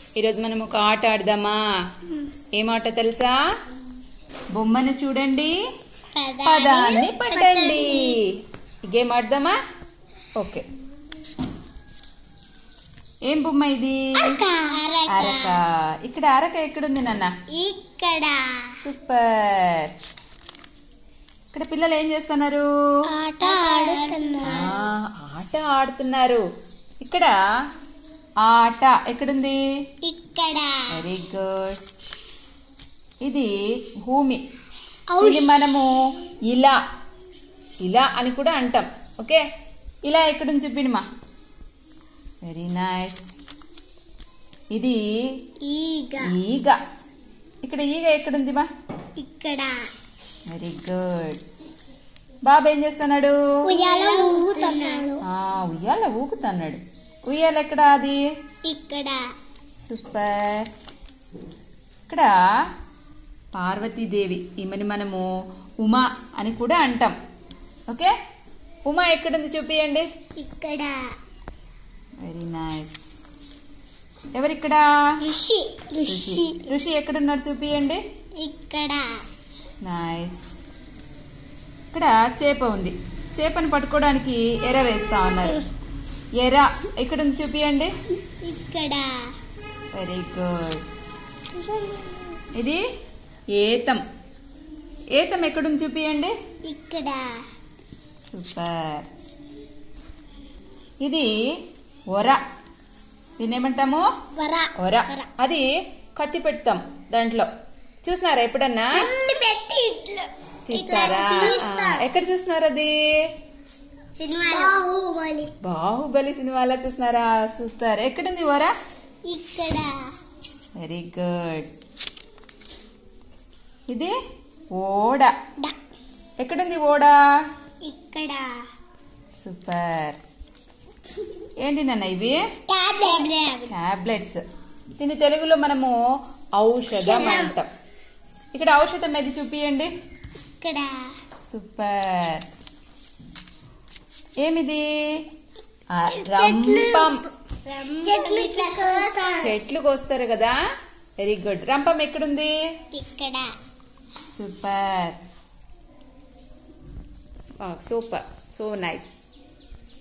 ఈరోజు మనం ఒక ఆట ఆడదామా ఏం ఆట తెలుసా బొమ్మను చూడండి పదాన్ని పట్టండి ఈ గేమ్ ఆడదామా ఓకే ఏం బొమ్మ ఇది అరక ఇక్కడ అరక ఎక్కడుంది నాన్న ఇక్కడ సూపర్ ఇక్కడ పిల్లలు ఏం చేస్తున్నారు ఆట ఆడుతున్నా ఆ, ఆట ఆడుతున్నారు ఇక్కడ ఆట ఎక్కడుంది ఇక్కడ వెరీ గుడ్ ఇది భూమి ఔష్. ఇది మనము ఇలా ఇలా అని కూడా అంటాం ఓకే ఇలా ఎక్కడుంది చూపిండి మా వెరీ నైస్ ఇది ఈగ ఈగ ఇక్కడ ఈగ ఎక్కడుంది మా ఇక్కడ వెరీ గుడ్ బాబు ఏం చేస్తున్నాడు ఉయ్యాల ఊగుతున్నాడు ఆ ఉయ్యాల ఊగుతున్నాడు ఉయ్యాల ఎక్కడ అది ఇక్కడ సూపర్ ఇక్కడ పార్వతీదేవి ఈమెని మనము ఉమా అని కూడా అంటాం ఓకే ఉమా ఎక్కడుంది చూపియండి ఇక్కడ వెరీ నైస్ ఎవరిక్కడ ఋషి ఋషి ఋషి ఋషి ఎక్కడున్నాడు చూపియండి ఇక్కడ నైస్ ఇక్కడ చేప ఉంది చేపని పట్టుకోవడానికి ఎర వేస్తా ఉన్నారు ఎర ఎక్కడుంది చూపియండి ఇక్కడ వెరీ గుడ్ ఇది ఏతం ఏతం ఎక్కడుంది చూపియండి ఇక్కడ సూపర్ ఇది ఒర దీన్ని ఏమంటాము వర ఒర అది కత్తి పెడతాం దాంట్లో చూసినారా ఎప్పుడన్నా అన్ని పెట్టి ఇట్లా తీస్తారా ఆ, ఎక్కడ చూస్తున్నారు అది సినిమా బాహుబలి బాహుబలి సినిమాలో చూస్తున్నారా సూపర్ ఎక్కడుంది ఒర ఇక్కడ వెరీ గుడ్ ఇది ఓడ డ- ఎక్కడుంది ఓడ ఇక్కడ సూపర్ ఏంటి నాన్న ఇవి టాబ్లెట్ టాబ్లెట్స్ దీన్ని తెలుగులో మనము ఔషధం అంటాం ఇక్కడ ఔషధం ఏది చూపియండి ఇక్కడ సూపర్ ఏమిది ఆ, రంపం చెట్లు ఇట్లా కోస్తారు. చెట్లు కోస్తారు కదా వెరీ గుడ్ రంపం ఎక్కడుంది ఇక్కడ సూపర్ సూపర్ సో నైస్